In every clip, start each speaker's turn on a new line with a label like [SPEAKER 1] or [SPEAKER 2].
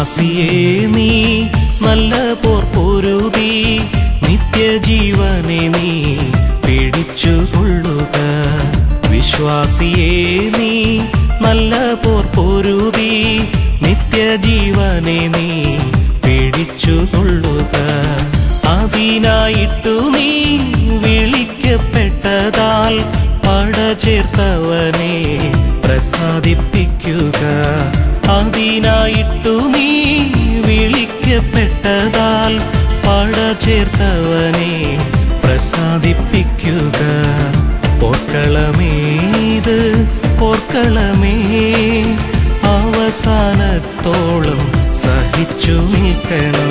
[SPEAKER 1] വിശ്വാസിയെ നീ നല്ല പോർ പൊരുതി നിത്യജീവനെ നീ പിടിച്ചുകൊള്ളുക വിശ്വാസിയെ നീ നല്ല പോർ പൊരുതി നിത്യജീവനെ നീ പിടിച്ചുകൊള്ളുക അതിനായിട്ടു നീ വിളിക്കപ്പെട്ടതാൽ പടചേർത്തവനെ പ്രസാദിപ്പിക്കുക അതിനായിട്ടു നീ വിളിക്കപ്പെട്ടതാൽ പടചേർത്തവനെ പ്രസാദിപ്പിക്കുക പോർക്കളമേത് പോർക്കളമേ അവസാനത്തോളം സഹിച്ചു നിൽക്കണം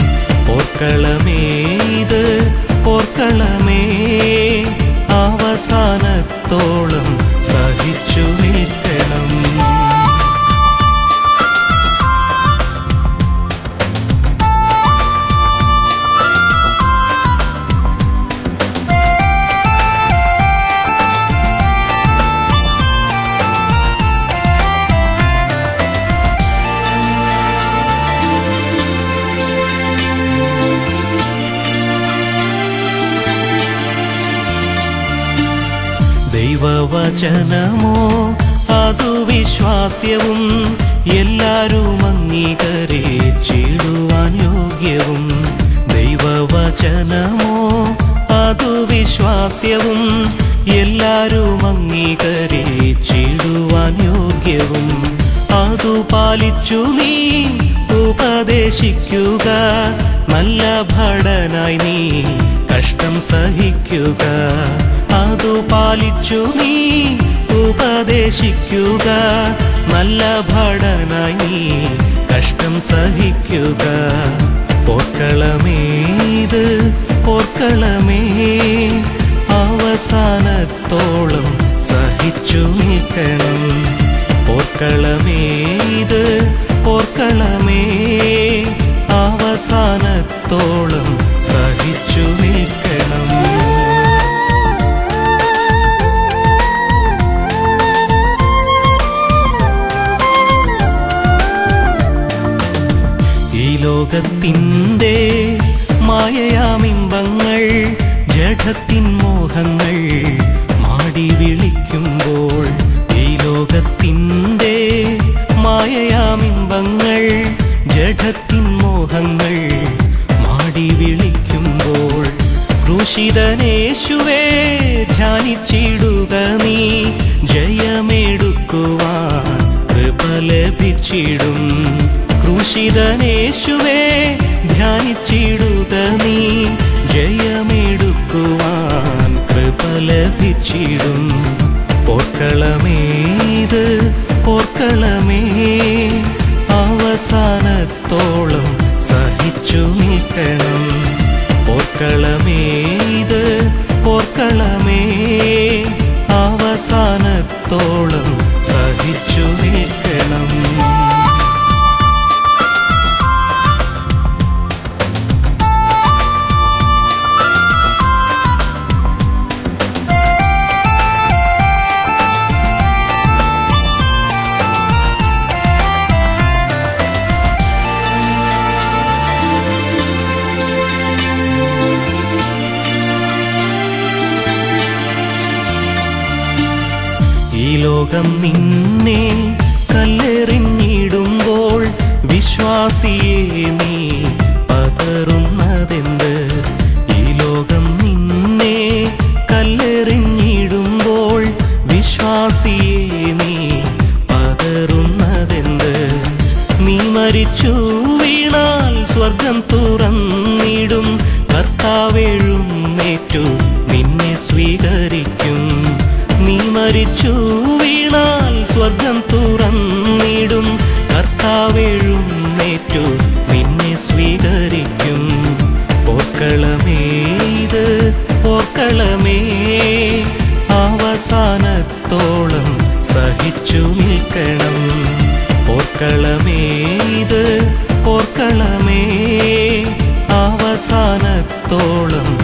[SPEAKER 1] പോർക്കളമേത് പോർക്കളമേ അവസാനത്തോളം സഹിച്ചു നിൽക്കണം ദൈവവചനമോ അതു വിശ്വാസ്യവും എല്ലാരും അംഗീകരിച്ചിടുവാൻ യോഗ്യവും ദൈവവചനമോ അതു വിശ്വാസ്യവും എല്ലാരും അംഗീകരിച്ചിടുവാൻ യോഗ്യവും അതു പാലിച്ചു നീ ഉപദേശിക്കുക നല്ല ഭടനായി നീ കഷ്ടം സഹിക്കുക അതു പാലിച്ചു നീ ഉപദേശിക്കുക നല്ല ഭടനായി നീ കഷ്ടം സഹിക്കുക പോർക്കളമേത് പോർക്കളമേ അവസാനത്തോളം സഹിച്ചു നിൽക്കണം പോർക്കളമേത് പോർക്കളമേ അവസാനത്തോളം സഹിച്ചു നിൽക്കണം ഈ ലോകത്തിൻ്റെ മായയാമിമ്പങ്ങൾ ജഡത്തിൻ മോഹങ്ങൾ മാടി വിളിക്കുമ്പോൾ ഈ ലോകത്തിൻ്റെ മായയാമിമ്പങ്ങൾ ജഡത്തിൻ മോഹങ്ങൾ മാടി വിളിക്കുമ്പോൾ ക്രൂശിതനേശുവേ ധ്യാനിച്ചിടുക നീ ജയമെടുക്കുവാൻ കൃപ ലഭിച്ചിടും ക്രൂശിതനേശുവേ ധ്യാനിച്ചിടുക നീ ജയമെടുക്കുവാൻ കൃപ ലഭിച്ചിടും പോർക്കളമേത് പോർക്കളമേ അവസാനത്തോളം സഹിച്ചു നിൽക്കണം പോർക്കളമേത് പോർക്കളമേ അവസാനത്തോളം സഹിച്ചു നിൽക്കണം ഈ ലോകം നിന്നെ കല്ലെറിഞ്ഞിടുമ്പോൾ വിശ്വാസിയെ നീ പതറുന്നതെന്ത് ഈ ലോകം നിന്നെ കല്ലെറിഞ്ഞിടുമ്പോൾ വിശ്വാസിയെ നീ പതറുന്നതെന്ത് നീ വീണാൽ സ്വർഗം തുറന്നിടും കർത്താവേഴുന്നേറ്റു നിന്നെ സ്വീകരിക്കും നീ മരിച്ചു വീണാൽ സ്വർഗം തുറന്നിടും കർത്താവേഴുന്നേറ്റു നിന്നെ സ്വീകരിക്കും പോർക്കളമേത് പോർക്കളമേ അവസാനത്തോളം സഹിച്ചു നിൽക്കണം പോർക്കളമേത് പോർക്കളമേ അവസാനത്തോളം